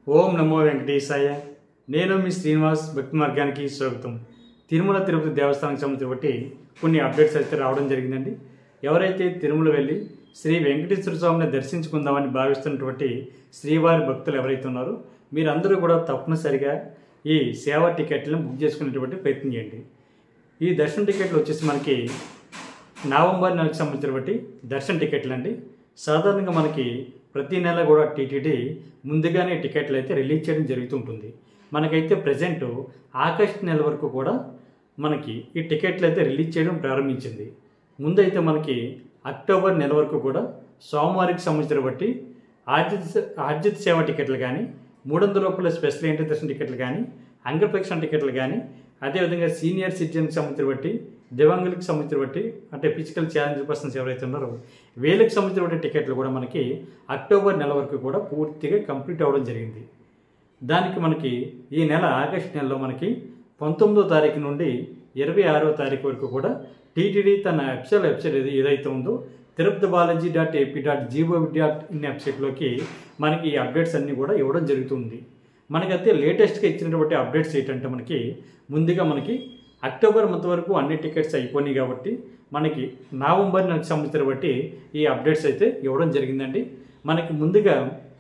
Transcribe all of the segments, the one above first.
ఓం నమో వెంకటేశాయ నేను మీ శ్రీనివాస్ భక్తి మార్గానికి స్వాగతం తిరుమల తిరుపతి దేవస్థానానికి సంబంధించి బట్టి కొన్ని అప్డేట్స్ అయితే రావడం జరిగిందండి ఎవరైతే తిరుమల వెళ్ళి శ్రీ వెంకటేశ్వర స్వామిని దర్శించుకుందామని భావిస్తున్నటువంటి శ్రీవారి భక్తులు ఎవరైతే ఉన్నారో మీరందరూ కూడా తప్పనిసరిగా ఈ సేవా టికెట్లను బుక్ చేసుకునేటువంటి ప్రయత్నం చేయండి ఈ దర్శన టికెట్లు వచ్చేసి మనకి నవంబర్ నెలకు సంబంధించినటువంటి దర్శన టికెట్లు అండి సాధారణంగా మనకి ప్రతి నెల కూడా టీటీడీ ముందుగానే టికెట్లు అయితే రిలీజ్ చేయడం జరుగుతుంటుంది మనకైతే ప్రజెంట్ ఆగస్ట్ నెల వరకు కూడా మనకి ఈ టికెట్లు అయితే రిలీజ్ చేయడం ప్రారంభించింది ముందైతే మనకి అక్టోబర్ నెల వరకు కూడా సోమవారికి సంబంధించిన బట్టి ఆర్జిత ఆర్జిత సేవ టికెట్లు కానీ మూడు వందల రూపాయల స్పెషల్ ఎంట్రీ దర్శన టికెట్లు కానీ అంగప్రక్షణ టికెట్లు కానీ అదేవిధంగా సీనియర్ సిటిజన్కి సంబంధించిన బట్టి దివ్యాంగులకు సంబంధించిన బట్టి అంటే ఫిజికల్ ఛాలెంజ్ పర్సన్స్ ఎవరైతే ఉన్నారో వీళ్ళకి సంబంధించిన బట్టి టికెట్లు కూడా మనకి అక్టోబర్ నెల వరకు కూడా పూర్తిగా కంప్లీట్ అవ్వడం జరిగింది దానికి మనకి ఈ నెల ఆగస్ట్ నెలలో మనకి పంతొమ్మిదో తారీఖు నుండి ఇరవై ఆరో తారీఖు వరకు కూడా టీటీడీ తన వెబ్సైట్ వెబ్సైట్ ఏది ఏదైతే ఉందో Tirupati Balaji dot AP dot GOV dot in వెబ్సైట్లోకి మనకి ఈ అప్డేట్స్ అన్నీ కూడా ఇవ్వడం జరుగుతుంది మనకైతే లేటెస్ట్గా ఇచ్చినటువంటి అప్డేట్స్ ఏంటంటే మనకి ముందుగా మనకి అక్టోబర్ మంత్ వరకు అన్ని టికెట్స్ అయిపోయినాయి కాబట్టి మనకి నవంబర్ నెలకు సంబంధించిన బట్టి ఈ అప్డేట్స్ అయితే ఇవ్వడం జరిగిందండి మనకి ముందుగా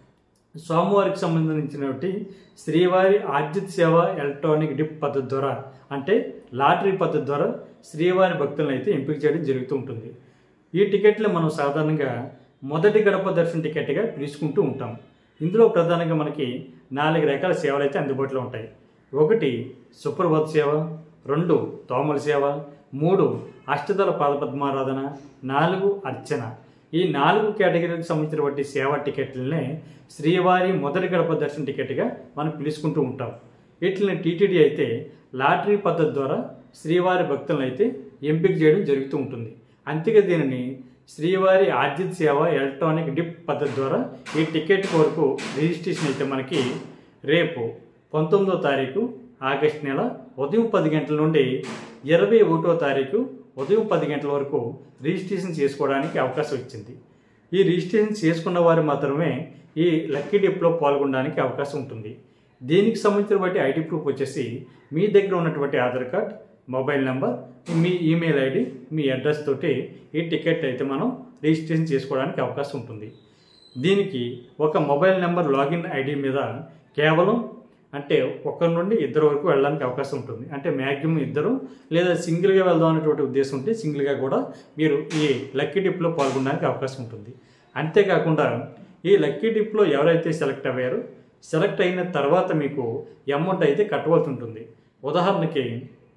సోమవారికి సంబంధించినటువంటి శ్రీవారి ఆర్జిత్ సేవ ఎలక్ట్రానిక్ డిప్ పద్ధతి ద్వారా అంటే లాటరీ పద్ధతి ద్వారా శ్రీవారి భక్తులను అయితే ఎంపిక చేయడం జరుగుతూ ఉంటుంది ఈ టికెట్లు మనం సాధారణంగా మొదటి గడప దర్శన టికెట్గా తీసుకుంటూ ఉంటాం ఇందులో ప్రధానంగా మనకి నాలుగు రకాల సేవలు అయితే అందుబాటులో ఉంటాయి ఒకటి సుప్రభాత్ సేవ రెండు తోమల సేవ మూడు అష్టదళ పాదపద్మారాధన నాలుగు అర్చన ఈ నాలుగు కేటగిరీలకు సంబంధించినటువంటి సేవా టికెట్లనే శ్రీవారి మొదటి గడప దర్శన టికెట్గా మనం పిలుచుకుంటూ ఉంటాం వీటిని టీటీడీ అయితే లాటరీ పద్ధతి ద్వారా శ్రీవారి భక్తులను అయితే ఎంపిక చేయడం జరుగుతూ ఉంటుంది అంతేగా దీనిని శ్రీవారి ఆర్జిత సేవ ఎలక్ట్రానిక్ డిప్ పద్ధతి ద్వారా ఈ టికెట్ కొరకు రిజిస్ట్రేషన్ అయితే మనకి రేపు పంతొమ్మిదో తారీఖు ఆగస్ట్ నెల ఉదయం పది గంటల నుండి ఇరవై ఒకటో తారీఖు ఉదయం పది గంటల వరకు రిజిస్ట్రేషన్ చేసుకోవడానికి అవకాశం ఇచ్చింది ఈ రిజిస్ట్రేషన్ చేసుకున్న వారు మాత్రమే ఈ లక్కీ డిప్లో పాల్గొనడానికి అవకాశం ఉంటుంది దీనికి సంబంధించిన బట్టి ఐడి ప్రూఫ్ వచ్చేసి మీ దగ్గర ఉన్నటువంటి ఆధార్ కార్డ్ మొబైల్ నెంబర్ మీ ఈమెయిల్ ఐడి మీ అడ్రస్ తోటి ఈ టికెట్ అయితే మనం రిజిస్ట్రేషన్ చేసుకోవడానికి అవకాశం ఉంటుంది దీనికి ఒక మొబైల్ నెంబర్ లాగిన్ ఐడి మీద కేవలం అంటే ఒకరి నుండి ఇద్దరు వరకు వెళ్ళడానికి అవకాశం ఉంటుంది అంటే మ్యాక్సిమం ఇద్దరు లేదా సింగిల్గా వెళ్దాం అనేటువంటి ఉద్దేశం ఉంటే సింగిల్గా కూడా మీరు ఈ లక్కీ డిప్లో పాల్గొనడానికి అవకాశం ఉంటుంది అంతేకాకుండా ఈ లక్కీ డిప్లో ఎవరైతే సెలెక్ట్ అయ్యారో సెలెక్ట్ అయిన తర్వాత మీకు అమౌంట్ అయితే కట్టవలసి ఉంటుంది ఉదాహరణకి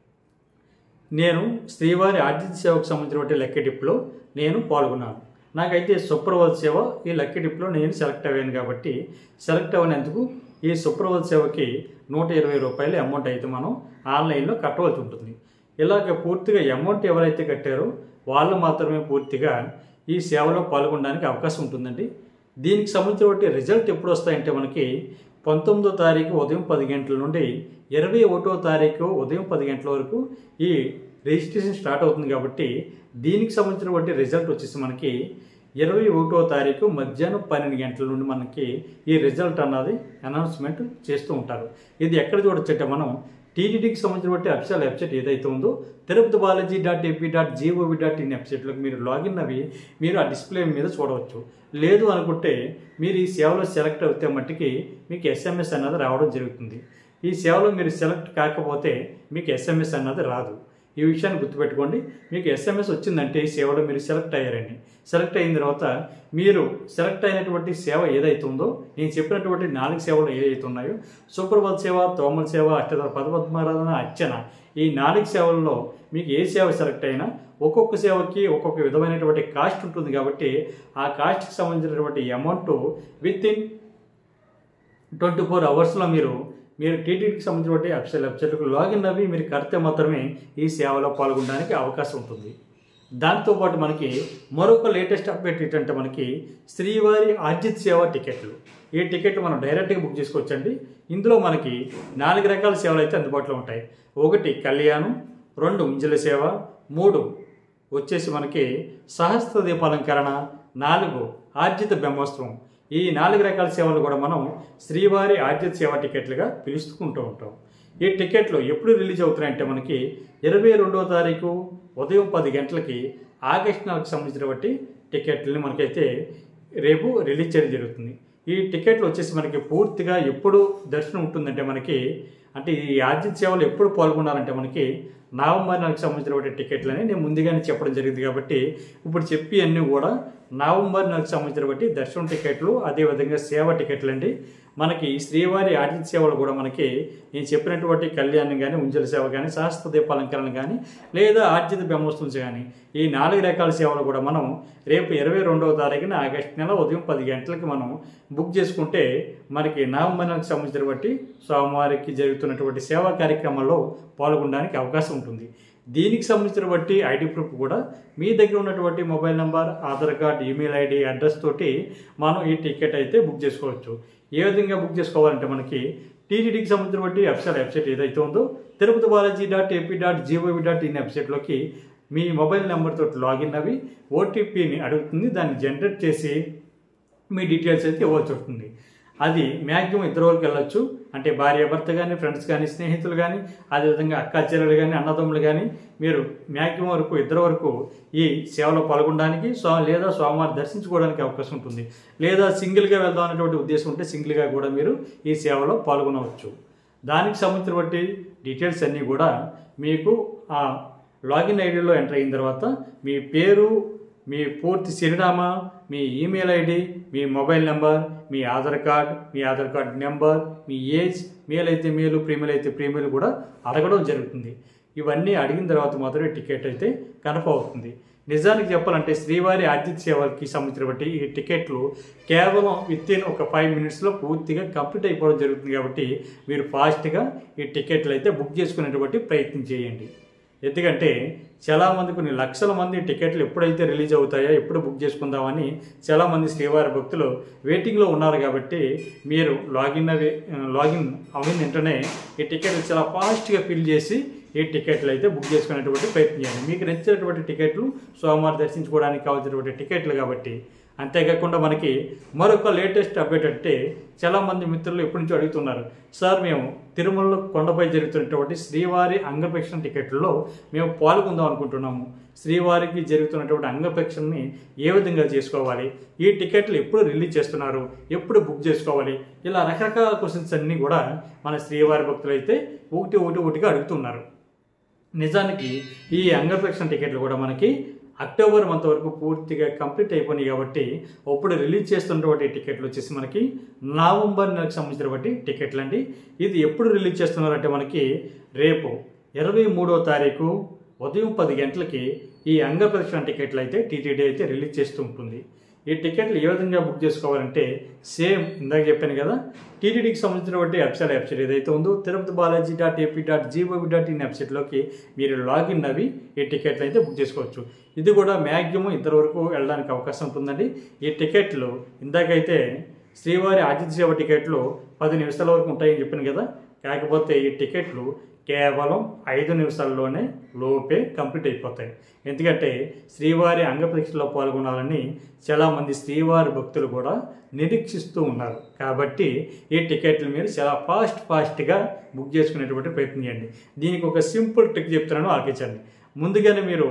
నేను శ్రీవారి ఆర్జిత సేవకు సంబంధించినటువంటి లక్కీ డిప్లో నేను పాల్గొన్నాను నాకైతే సుప్రభాత్ సేవ ఈ లక్కీ డిప్లో నేను సెలెక్ట్ అయ్యాను కాబట్టి సెలెక్ట్ అవ్వనందుకు ఈ సుప్రభాత్ సేవకి నూట ఇరవై రూపాయల అమౌంట్ అయితే మనం ఆన్లైన్లో కట్టవలసి ఉంటుంది ఇలాగ పూర్తిగా అమౌంట్ ఎవరైతే కట్టారో వాళ్ళు మాత్రమే పూర్తిగా ఈ సేవలో పాల్గొనడానికి అవకాశం ఉంటుందండి దీనికి సంబంధించిన రిజల్ట్ ఎప్పుడు వస్తాయంటే మనకి పంతొమ్మిదో తారీఖు ఉదయం పది గంటల నుండి ఇరవై ఒకటో తారీఖు ఉదయం పది గంటల వరకు ఈ రిజిస్ట్రేషన్ స్టార్ట్ అవుతుంది కాబట్టి దీనికి సంబంధించినటువంటి రిజల్ట్ వచ్చేసి మనకి ఇరవై ఒకటో తారీఖు మధ్యాహ్నం పన్నెండు గంటల నుండి మనకి ఈ రిజల్ట్ అన్నది అనౌన్స్మెంట్ చేస్తూ ఉంటారు ఇది ఎక్కడ చూడొచ్చంటే మనం టీటీడీకి సంబంధించినటువంటి అఫిషియల్ వెబ్సైట్ ఏదైతే ఉందో Tirupati Balaji dot AP dot GOV dot in వెబ్సైట్లోకి మీరు లాగిన్ అవి మీరు ఆ డిస్ప్లే మీద చూడవచ్చు లేదు అనుకుంటే మీరు ఈ సేవలో సెలెక్ట్ అవుతే మట్టికి మీకు ఎస్ఎంఎస్ అన్నది రావడం జరుగుతుంది ఈ సేవలో మీరు సెలెక్ట్ కాకపోతే మీకు ఎస్ఎంఎస్ అన్నది రాదు ఈ విషయాన్ని గుర్తుపెట్టుకోండి మీకు ఎస్ఎంఎస్ వచ్చిందంటే ఈ సేవలో మీరు సెలెక్ట్ అయ్యారండి సెలెక్ట్ అయిన తర్వాత మీరు సెలెక్ట్ అయినటువంటి సేవ ఏదైతే ఉందో నేను చెప్పినటువంటి నాలుగు సేవలు ఏదైతే ఉన్నాయో సూపర్బల్ సేవ తోమల సేవ అష్టదళ పదపద్మారాధన అర్చన ఈ నాలుగు సేవల్లో మీకు ఏ సేవ సెలెక్ట్ అయినా ఒక్కొక్క సేవకి ఒక్కొక్క విధమైనటువంటి కాస్ట్ ఉంటుంది కాబట్టి ఆ కాస్ట్కి సంబంధించినటువంటి amount within twenty four అవర్స్లో మీరు మీరు టీటీడీకి సంబంధించిన అఫిషియల్ వెబ్సైట్కు లాగిన్ అవి మీరు కడితే మాత్రమే ఈ సేవలో పాల్గొనడానికి అవకాశం ఉంటుంది దాంతోపాటు మనకి మరొక లేటెస్ట్ అప్డేట్ ఏంటంటే మనకి శ్రీవారి ఆర్జిత్ సేవ టికెట్లు ఈ టికెట్ మనం డైరెక్ట్గా బుక్ చేసుకోవచ్చండి ఇందులో మనకి నాలుగు రకాల సేవలు అయితే అందుబాటులో ఉంటాయి ఒకటి కళ్యాణం రెండు ఉంజల సేవ మూడు వచ్చేసి మనకి సహస్ర దీపాలంకరణ నాలుగు ఆర్జిత బ్రహ్మోత్సవం ఈ నాలుగు రకాల సేవలు కూడా మనం శ్రీవారి ఆద్య సేవ టికెట్లుగా పిలుచుకుంటూ ఉంటాం ఈ టికెట్లు ఎప్పుడు రిలీజ్ అవుతున్నాయంటే మనకి ఇరవై రెండవ తారీఖు ఉదయం పది గంటలకి ఆగస్టు నెలకు సంబంధించినటువంటి టికెట్లని మనకైతే రేపు రిలీజ్ చేయడం జరుగుతుంది ఈ టికెట్లు వచ్చేసి మనకి పూర్తిగా ఎప్పుడు దర్శనం ఉంటుందంటే మనకి అంటే ఈ ఆద్య సేవలు ఎప్పుడు పాల్గొనాలంటే మనకి నవంబర్ నెలకు సంబంధించినటువంటి టికెట్లని నేను ముందుగానే చెప్పడం జరిగింది కాబట్టి ఇప్పుడు చెప్పి అన్నీ కూడా నవంబర్ నెలకు సంబంధించినటువంటి దర్శనం టికెట్లు అదేవిధంగా సేవ టికెట్లు అండి మనకి శ్రీవారి ఆతిథ్య సేవలు కూడా మనకి నేను చెప్పినటువంటి కళ్యాణం కానీ ఉంజల సేవ కానీ శాస్త్ర దీపాలంకరణ కానీ లేదా ఆర్జిత బ్రహ్మోత్సవం కానీ ఈ నాలుగు రకాల సేవలు కూడా మనం రేపు ఇరవై రెండవ తారీఖున ఆగస్టు నెల ఉదయం పది గంటలకి మనం బుక్ చేసుకుంటే మనకి నవంబర్ నెలకు సంబంధించినటువంటి సోమవారికి జరుగుతున్నటువంటి సేవా కార్యక్రమాల్లో పాల్గొనడానికి అవకాశం ఉంటుంది దీనికి సంబంధించిన బట్టి ఐడి ప్రూఫ్ కూడా మీ దగ్గర ఉన్నటువంటి mobile number Aadhaar card email ID address తోటి మనం ఈ టికెట్ అయితే బుక్ చేసుకోవచ్చు ఏ విధంగా బుక్ చేసుకోవాలంటే మనకి టీటీడీకి సంబంధించిన బట్టి వెబ్సైట్ వెబ్సైట్ ఏదైతే ఉందో Tirupati Balaji dot AP dot GOV dot in వెబ్సైట్లోకి మీ మొబైల్ నెంబర్ తోటి లాగిన్ అవి ఓటీపీని అడుగుతుంది దాన్ని జనరేట్ చేసి మీ డీటెయిల్స్ అయితే ఇవ్వాల్సి వస్తుంది అది మ్యాక్సిమం ఇద్దరు వరకు వెళ్ళొచ్చు అంటే భార్య భర్త కానీ ఫ్రెండ్స్ కానీ స్నేహితులు కానీ అదేవిధంగా అక్క చెల్లెలు కానీ అన్నదమ్ములు కానీ మీరు మ్యాక్సిమం వరకు ఇద్దరు వరకు ఈ సేవలో పాల్గొనడానికి సో లేదా స్వామివారి దర్శించుకోవడానికి అవకాశం ఉంటుంది లేదా సింగిల్గా వెళ్దాం అనేటువంటి ఉద్దేశం ఉంటే సింగిల్గా కూడా మీరు ఈ సేవలో పాల్గొనవచ్చు దానికి సంబంధించిన బట్టి డీటెయిల్స్ అన్నీ కూడా మీకు ఆ లాగిన్ ఐడిలో ఎంటర్ అయిన తర్వాత మీ పేరు మీ పూర్తి చిరునామా మీ ఈమెయిల్ ఐడి మీ మొబైల్ నెంబర్ మీ ఆధార్ కార్డ్ మీ ఆధార్ కార్డ్ నెంబర్ మీ ఏజ్ మేల్ అయితే మేలు ప్రీమియల్ అయితే ప్రీమియల్ కూడా అడగడం జరుగుతుంది ఇవన్నీ అడిగిన తర్వాత మాత్రమే టికెట్ అయితే కన్ఫర్మ్ అవుతుంది నిజానికి చెప్పాలంటే శ్రీవారి ఆతిథ్య సేవలకి సంబంధించినటువంటి ఈ టికెట్లు కేవలం విత్ ఇన్ ఒక ఫైవ్ మినిట్స్లో పూర్తిగా కంప్లీట్ అయిపోవడం జరుగుతుంది కాబట్టి మీరు ఫాస్ట్గా ఈ టికెట్లు అయితే బుక్ చేసుకునేటువంటి ప్రయత్నం చేయండి ఎందుకంటే చాలామంది కొన్ని లక్షల మంది టికెట్లు ఎప్పుడైతే రిలీజ్ అవుతాయో ఎప్పుడు బుక్ చేసుకుందామని చాలామంది శ్రీవారి భక్తులు వెయిటింగ్లో ఉన్నారు కాబట్టి మీరు లాగిన్ అవి లాగిన్ అయిన వెంటనే ఈ టికెట్లు చాలా ఫాస్ట్గా ఫిల్ చేసి ఈ టికెట్లు అయితే బుక్ చేసుకునేటువంటి ప్రయత్నం చేయండి మీకు నచ్చినటువంటి టికెట్లు సోమవారం దర్శించుకోవడానికి కావాల్సినటువంటి టికెట్లు కాబట్టి అంతేకాకుండా మనకి మరొక లేటెస్ట్ అప్డేట్ అంటే చాలామంది మిత్రులు ఎప్పటి నుంచో అడుగుతున్నారు సార్ మేము తిరుమలలో కొండపై జరుగుతున్నటువంటి శ్రీవారి అంగప్రక్షణ టికెట్లలో మేము పాల్గొందాం అనుకుంటున్నాము శ్రీవారికి జరుగుతున్నటువంటి అంగప్రక్షణని ఏ విధంగా చేసుకోవాలి ఈ టికెట్లు ఎప్పుడు రిలీజ్ చేస్తున్నారు ఎప్పుడు బుక్ చేసుకోవాలి ఇలా రకరకాల క్వశ్చన్స్ అన్నీ కూడా మన శ్రీవారి భక్తులు అయితే ఒకటి ఒకటి ఒకటిగా అడుగుతున్నారు నిజానికి ఈ అంగప్రక్షణ టికెట్లు కూడా మనకి అక్టోబర్ మంత్ వరకు పూర్తిగా కంప్లీట్ అయిపోయినాయి కాబట్టి ఇప్పుడు రిలీజ్ చేస్తున్నటువంటి టికెట్లు వచ్చేసి మనకి నవంబర్ నెలకు సంబంధించినటువంటి టికెట్లు అండి ఇది ఎప్పుడు రిలీజ్ చేస్తున్నారంటే మనకి రేపు ఇరవై మూడో తారీఖు ఉదయం పది గంటలకి ఈ అంగప్రదక్షిణ టికెట్లు అయితే టీటీడీ అయితే రిలీజ్ చేస్తూ ఉంటుంది ఈ టికెట్లు ఏ విధంగా బుక్ చేసుకోవాలంటే సేమ్ ఇందాక చెప్పాను కదా టీటీడీకి సంబంధించినటువంటి వెబ్సైట్ వెబ్సైట్ ఏదైతే ఉందో Tirupati Balaji dot AP dot GOV dot in వెబ్సైట్లోకి మీరు లాగిన్ అవి ఈ టికెట్లు అయితే బుక్ చేసుకోవచ్చు ఇది కూడా మ్యాక్సిమం ఇద్దరు వరకు వెళ్ళడానికి అవకాశం ఉంటుందండి ఈ టికెట్లు ఇందాకైతే శ్రీవారి ఆతిథ్య సేవ టికెట్లు పది నిమిషాల వరకు ఉంటాయని చెప్పాను కదా కాకపోతే ఈ టికెట్లు కేవలం ఐదు నిమిషాల్లోనే లోపే కంప్లీట్ అయిపోతాయి ఎందుకంటే శ్రీవారి అంగపరీక్షలో పాల్గొనాలని చాలామంది శ్రీవారి భక్తులు కూడా నిరీక్షిస్తూ ఉన్నారు కాబట్టి ఈ టికెట్లు మీరు చాలా ఫాస్ట్ ఫాస్ట్గా బుక్ చేసుకునేటువంటి ప్రయత్నం చేయండి దీనికి ఒక సింపుల్ ట్రిక్ చెప్తున్నాను ఆలోచించండి ముందుగానే మీరు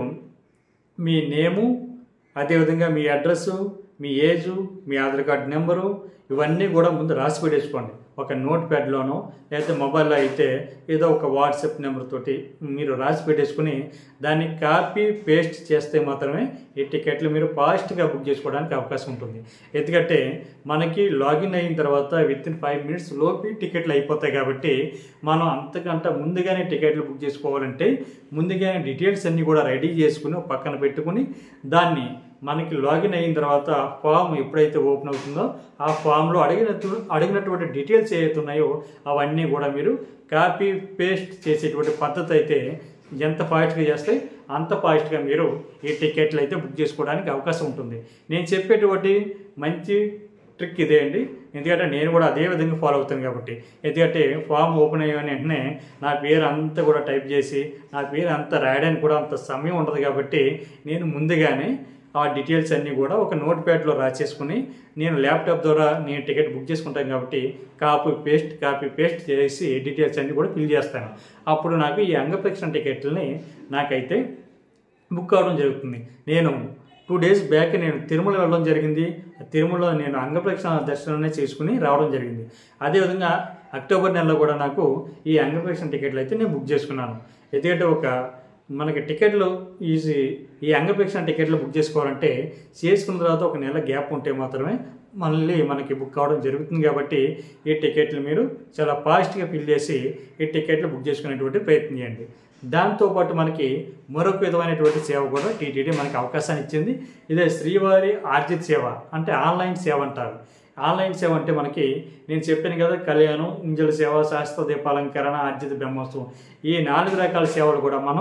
మీ నేము అదేవిధంగా మీ అడ్రస్సు మీ ఏజు మీ ఆధార్ కార్డు నెంబరు ఇవన్నీ కూడా ముందు రాసి పెట్టేసుకోండి ఒక నోట్ ప్యాడ్లోనో లేకపోతే మొబైల్లో అయితే ఏదో ఒక వాట్సాప్ నెంబర్ తోటి మీరు రాసి పెట్టేసుకుని దాన్ని కాపీ పేస్ట్ చేస్తే మాత్రమే ఈ టికెట్లు మీరు ఫాస్ట్గా బుక్ చేసుకోవడానికి అవకాశం ఉంటుంది ఎందుకంటే మనకి లాగిన్ అయిన తర్వాత విత్ ఇన్ ఫైవ్ మినిట్స్ లోపి టికెట్లు అయిపోతాయి కాబట్టి మనం అంతకంటే ముందుగానే టికెట్లు బుక్ చేసుకోవాలంటే ముందుగానే డీటెయిల్స్ అన్నీ కూడా రెడీ చేసుకుని ఒక పక్కన పెట్టుకుని దాన్ని మనకి లాగిన్ అయిన తర్వాత ఫామ్ ఎప్పుడైతే ఓపెన్ అవుతుందో ఆ ఫామ్లో అడిగిన అడిగినటువంటి డీటెయిల్స్ ఏవైతే ఉన్నాయో అవన్నీ కూడా మీరు కాపీ పేస్ట్ చేసేటువంటి పద్ధతి అయితే ఎంత ఫాస్ట్గా చేస్తే అంత ఫాస్ట్గా మీరు ఈ టికెట్లు అయితే బుక్ చేసుకోవడానికి అవకాశం ఉంటుంది నేను చెప్పేటువంటి మంచి ట్రిక్ ఇదే అండి ఎందుకంటే నేను కూడా అదే విధంగా ఫాలో అవుతాను కాబట్టి ఎందుకంటే ఫామ్ ఓపెన్ అయ్యిన వెంటనే నా పేరు అంతా కూడా టైప్ చేసి నా పేరు అంతా రాయడానికి కూడా అంత సమయం ఉండదు కాబట్టి నేను ముందుగానే ఆ డీటెయిల్స్ అన్నీ కూడా ఒక నోట్ ప్యాడ్లో రాసేసుకుని నేను ల్యాప్టాప్ ద్వారా నేను టికెట్ బుక్ చేసుకుంటాను కాబట్టి కాపీ పేస్ట్ కాపీ పేస్ట్ చేసి డీటెయిల్స్ అన్నీ కూడా ఫిల్ చేస్తాను అప్పుడు నాకు ఈ అంగప్రక్షణ టికెట్లని నాకైతే బుక్ అవడం జరుగుతుంది నేను టూ డేస్ బ్యాక్ నేను తిరుమల వెళ్ళడం జరిగింది తిరుమలలో నేను అంగప్రక్షణ దర్శనాన్ని చేసుకుని రావడం జరిగింది అదేవిధంగా అక్టోబర్ నెలలో కూడా నాకు ఈ అంగప్రక్షణ టికెట్లు అయితే నేను బుక్ చేసుకున్నాను ఎందుకంటే ఒక మనకి టికెట్లు ఈజీ ఈ అంగప్రక్షణ టికెట్లు బుక్ చేసుకోవాలంటే చేసుకున్న తర్వాత ఒక నెల గ్యాప్ ఉంటే మాత్రమే మళ్ళీ మనకి బుక్ అవ్వడం జరుగుతుంది కాబట్టి ఈ టికెట్లు మీరు చాలా ఫాస్ట్గా ఫిల్ చేసి ఈ టికెట్లు బుక్ చేసుకునేటువంటి ప్రయత్నం చేయండి దాంతోపాటు మనకి మరొక విధమైనటువంటి సేవ కూడా టీటీడీ మనకి అవకాశాన్ని ఇచ్చింది ఇదే శ్రీవారి ఆర్జిత్ సేవ అంటే ఆన్లైన్ సేవ అంటారు ఆన్లైన్ సేవ అంటే మనకి నేను చెప్పాను కదా కళ్యాణం ఇంజల సేవ శాస్త్ర దీపాలంకరణ ఆర్జిత బ్రహ్మోత్సవం ఈ నాలుగు రకాల సేవలు కూడా మనం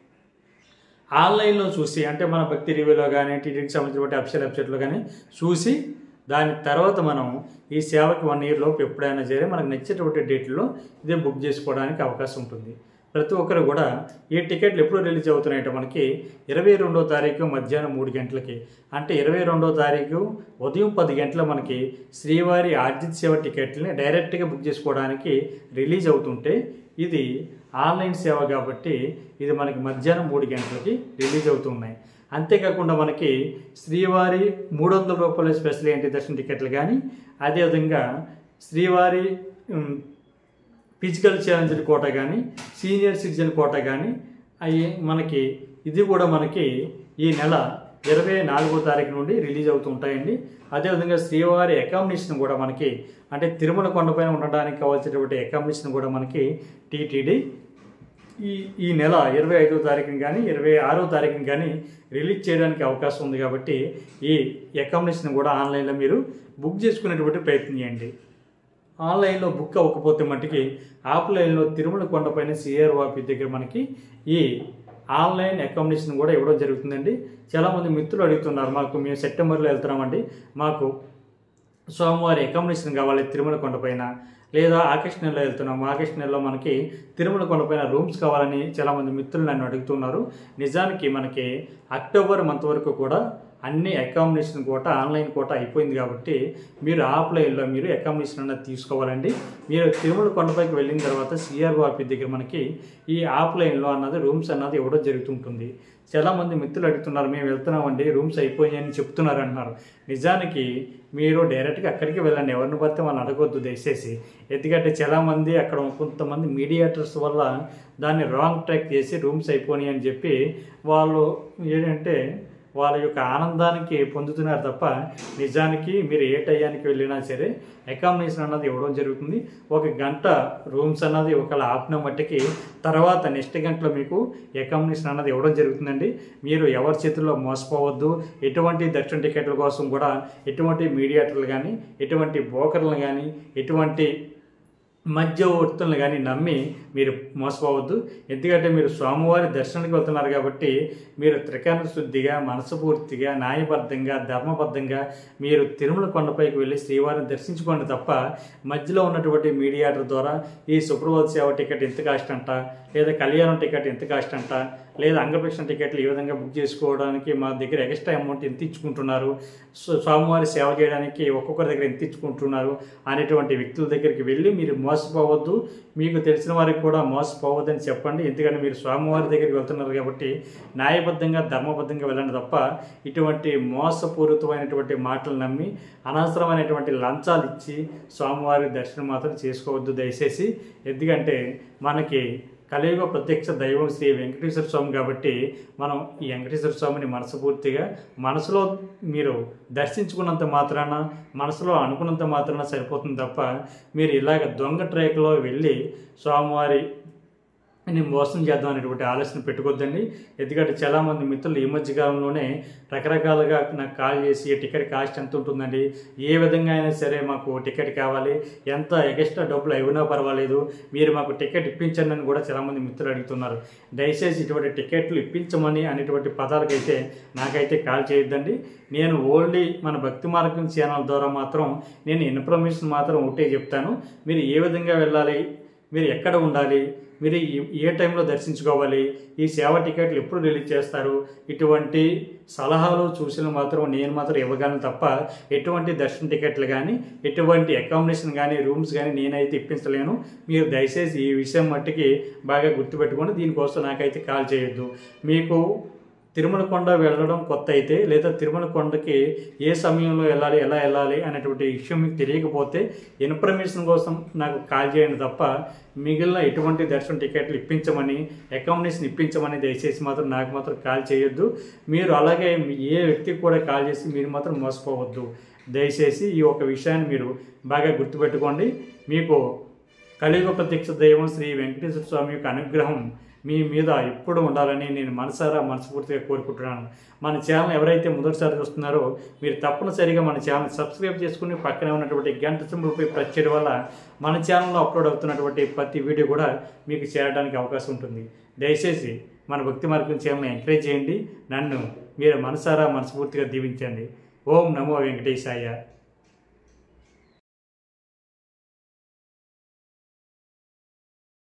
ఆన్లైన్లో చూసి అంటే మన భక్తి రివ్యూలో కానీ టీటీడీకి సంబంధించిన అఫిషియల్ వెబ్సైట్లో కానీ చూసి దాని తర్వాత మనం ఈ సేవకి వన్ ఇయర్ లోపు ఎప్పుడైనా సరే మనకు నచ్చేటువంటి డేట్లో ఇదే బుక్ చేసుకోవడానికి అవకాశం ఉంటుంది ప్రతి ఒక్కరు కూడా ఈ టికెట్లు ఎప్పుడు రిలీజ్ అవుతున్నాయంటే మనకి ఇరవై రెండో తారీఖు మధ్యాహ్నం మూడు గంటలకి అంటే ఇరవై రెండో తారీఖు ఉదయం పది గంటల మనకి శ్రీవారి ఆర్జిత్ సేవ టికెట్లని డైరెక్ట్గా బుక్ చేసుకోవడానికి రిలీజ్ అవుతుంటే ఇది ఆన్లైన్ సేవ కాబట్టి ఇది మనకి మధ్యాహ్నం మూడు గంటలకి రిలీజ్ అవుతున్నాయి అంతేకాకుండా మనకి శ్రీవారి మూడు వందల రూపాయల స్పెషల్ ఎంట్రీ దర్శన టికెట్లు కానీ అదేవిధంగా శ్రీవారి ఉమ్, ఫిజికల్ ఛాలెంజ్డ్ కోట కానీ సీనియర్ సిటిజన్ కోట కానీ అవి మనకి ఇది కూడా మనకి ఈ నెల ఇరవై నాలుగో తారీఖు నుండి రిలీజ్ అవుతూ ఉంటాయండి అదేవిధంగా శ్రీవారి అకామిడేషన్ కూడా మనకి అంటే తిరుమల కొండపైన ఉండడానికి కావాల్సినటువంటి అకామిడేషన్ కూడా మనకి టీటీడీ ఈ ఈ నెల ఇరవై ఐదో తారీఖుని కానీ ఇరవై ఆరో తారీఖుని కానీ రిలీజ్ చేయడానికి అవకాశం ఉంది కాబట్టి ఈ అకామిడేషన్ కూడా ఆన్లైన్లో మీరు బుక్ చేసుకునేటువంటి ప్రయత్నం చేయండి ఆన్లైన్లో బుక్ అవ్వకపోతే మట్టుకి ఆఫ్లైన్లో తిరుమల కొండపైన సిఆర్ ఆఫీస్ దగ్గర మనకి ఈ ఆన్లైన్ అకామిడేషన్ కూడా ఇవ్వడం జరుగుతుందండి చాలామంది మిత్రులు అడుగుతున్నారు మాకు మేము సెప్టెంబర్లో వెళ్తున్నామండి మాకు సోమవారి అకామిడేషన్ కావాలి తిరుమల కొండపైన లేదా ఆగస్ట్ నెలలో వెళ్తున్నాం ఆగస్ట్ నెలలో మనకి తిరుమల కొండపైన రూమ్స్ కావాలని చాలామంది మిత్రులు నన్ను అడుగుతున్నారు నిజానికి మనకి అక్టోబర్ మంత్ వరకు కూడా అన్ని అకామిడేషన్ కోట ఆన్లైన్ కోట అయిపోయింది కాబట్టి మీరు ఆఫ్లైన్లో మీరు అకామిడేషన్ అన్నది తీసుకోవాలండి మీరు తిరుమల కొండపైకి వెళ్ళిన తర్వాత సిఆర్ఓ ఆఫీస్ దగ్గర మనకి ఈ ఆఫ్లైన్లో అన్నది రూమ్స్ అన్నది ఇవ్వడం జరుగుతుంటుంది చాలామంది మిత్రులు అడుగుతున్నారు మేము వెళ్తున్నామండి రూమ్స్ అయిపోయాయని చెప్తున్నారు అంటున్నారు నిజానికి మీరు డైరెక్ట్గా అక్కడికి వెళ్ళండి ఎవరిని పడితే వాళ్ళని అడగొద్దు దయచేసి ఎందుకంటే చాలామంది అక్కడ కొంతమంది మీడియేటర్స్ వల్ల దాన్ని రాంగ్ ట్రాక్ చేసి రూమ్స్ అయిపోయినాయి అని చెప్పి వాళ్ళు ఏంటంటే వాళ్ళ యొక్క ఆనందానికి పొందుతున్నారు తప్ప నిజానికి మీరు ఏ టయానికి వెళ్ళినా సరే అకామిడేషన్ అన్నది ఇవ్వడం జరుగుతుంది ఒక గంట రూమ్స్ అన్నది ఒకవేళ ఆపిన మట్టికి తర్వాత నెక్స్ట్ గంటలో మీకు అకామిడేషన్ అన్నది ఇవ్వడం జరుగుతుందండి మీరు ఎవరి చేతుల్లో మోసపోవద్దు ఎటువంటి దర్శన టికెట్ల కోసం కూడా ఎటువంటి మీడియేటర్లు కానీ ఎటువంటి బ్రోకర్లు కానీ ఎటువంటి మధ్యవర్తులను కానీ నమ్మి మీరు మోసపోవద్దు ఎందుకంటే మీరు స్వామివారి దర్శనానికి వెళ్తున్నారు కాబట్టి మీరు త్రికరణ శుద్ధిగా మనస్ఫూర్తిగా న్యాయబద్ధంగా ధర్మబద్ధంగా మీరు తిరుమల కొండపైకి వెళ్ళి శ్రీవారిని దర్శించుకోండి తప్ప మధ్యలో ఉన్నటువంటి మీడియాటర్ ద్వారా ఈ సుప్రభాత సేవ టికెట్ ఎంత కాస్ట్ అంట లేదా కళ్యాణం టికెట్ ఎంత కాస్ట్ అంట లేదా అంగప్రక్షణ టికెట్లు ఈ విధంగా బుక్ చేసుకోవడానికి మా దగ్గర ఎక్స్ట్రా అమౌంట్ ఎంత ఇచ్చుకుంటున్నారు సో స్వామివారి సేవ చేయడానికి ఒక్కొక్కరి దగ్గర ఎంత ఇచ్చుకుంటున్నారు అనేటువంటి వ్యక్తుల దగ్గరికి వెళ్ళి మీరు మోసపోవద్దు మీకు తెలిసిన వారికి కూడా మోసపోవద్దని చెప్పండి ఎందుకంటే మీరు స్వామివారి దగ్గరికి వెళ్తున్నారు కాబట్టి న్యాయబద్ధంగా ధర్మబద్ధంగా వెళ్ళండి తప్ప ఇటువంటి మోసపూరితమైనటువంటి మాటలు నమ్మి అనవసరమైనటువంటి లంచాలు ఇచ్చి స్వామివారి దర్శనం మాత్రం చేసుకోవద్దు దయచేసి ఎందుకంటే మనకి కలియుగ ప్రత్యక్ష దైవం శ్రీ వెంకటేశ్వర స్వామి కాబట్టి మనం ఈ వెంకటేశ్వర స్వామిని మనస్ఫూర్తిగా మనసులో మీరు దర్శించుకున్నంత మాత్రాన మనసులో అనుకున్నంత మాత్రాన సరిపోతుంది తప్ప మీరు ఇలాగ దొంగ ట్రాక్లో వెళ్ళి స్వామివారి నేను మోసం చేద్దాం అనేటువంటి ఆలోచన పెట్టుకోవద్దండి ఎందుకంటే చాలామంది మిత్రులు ఈ మధ్య కాలంలోనే రకరకాలుగా నాకు కాల్ చేసి ఈ టికెట్ కాస్ట్ ఎంత ఉంటుందండి ఏ విధంగా అయినా సరే మాకు టికెట్ కావాలి ఎంత ఎక్స్ట్రా డబ్బులు అయినా పర్వాలేదు మీరు మాకు టికెట్ ఇప్పించండి అని కూడా చాలామంది మిత్రులు అడుగుతున్నారు దయచేసి ఇటువంటి టికెట్లు ఇప్పించమని అనేటువంటి పదాలకైతే నాకైతే కాల్ చేయొద్దండి నేను ఓన్లీ మన భక్తి మార్గం ఛానల్ ద్వారా మాత్రం నేను ఇన్ఫర్మేషన్ మాత్రం ఒకటే చెప్తాను మీరు ఏ విధంగా వెళ్ళాలి మీరు ఎక్కడ ఉండాలి మీరు ఈ- ఏ టైంలో దర్శించుకోవాలి ఈ సేవ టికెట్లు ఎప్పుడు రిలీజ్ చేస్తారు ఇటువంటి సలహాలు సూచనలు మాత్రం నేను మాత్రం ఇవ్వగలను తప్ప ఎటువంటి దర్శన టికెట్లు కానీ ఎటువంటి అకామిడేషన్ కానీ రూమ్స్ కానీ నేనైతే ఇప్పించలేను మీరు దయచేసి ఈ విషయం మట్టికి బాగా గుర్తుపెట్టుకోండి దీనికోసం నాకైతే కాల్ చేయొద్దు మీకు తిరుమల కొండ వెళ్ళడం కొత్త అయితే లేదా తిరుమల కొండకి ఏ సమయంలో వెళ్ళాలి ఎలా వెళ్ళాలి అనేటువంటి విషయం మీకు తెలియకపోతే ఇన్ఫర్మేషన్ కోసం నాకు కాల్ చేయండి తప్ప మిగిలిన ఎటువంటి దర్శన టికెట్లు ఇప్పించమని అకామిడేషన్ ఇప్పించమని దయచేసి మాత్రం నాకు మాత్రం కాల్ చేయొద్దు మీరు అలాగే మీ- ఏ వ్యక్తికి కూడా కాల్ చేసి మీరు మాత్రం మోసపోవద్దు దయచేసి ఈ ఒక విషయాన్ని మీరు బాగా గుర్తుపెట్టుకోండి మీకు కలియుగ ప్రత్యక్ష దైవం శ్రీ వెంకటేశ్వర స్వామి యొక్క అనుగ్రహం మీ మీద ఎప్పుడు ఉండాలని నేను మనసారా మనస్ఫూర్తిగా కోరుకుంటున్నాను మన ఛానల్ ఎవరైతే మొదటిసారి చూస్తున్నారో మీరు తప్పనిసరిగా మన ఛానల్ సబ్స్క్రైబ్ చేసుకుని పక్కనే ఉన్నటువంటి గంట సింబల్పై ప్రెస్ చేయడం వల్ల మన ఛానల్లో అప్లోడ్ అవుతున్నటువంటి ప్రతి వీడియో కూడా మీకు చేరడానికి అవకాశం ఉంటుంది దయచేసి మన భక్తి మార్గం ఛానల్ని ఎంకరేజ్ చేయండి నన్ను మీరు మనసారా మనస్ఫూర్తిగా దీవించండి ఓం నమో వెంకటేశాయ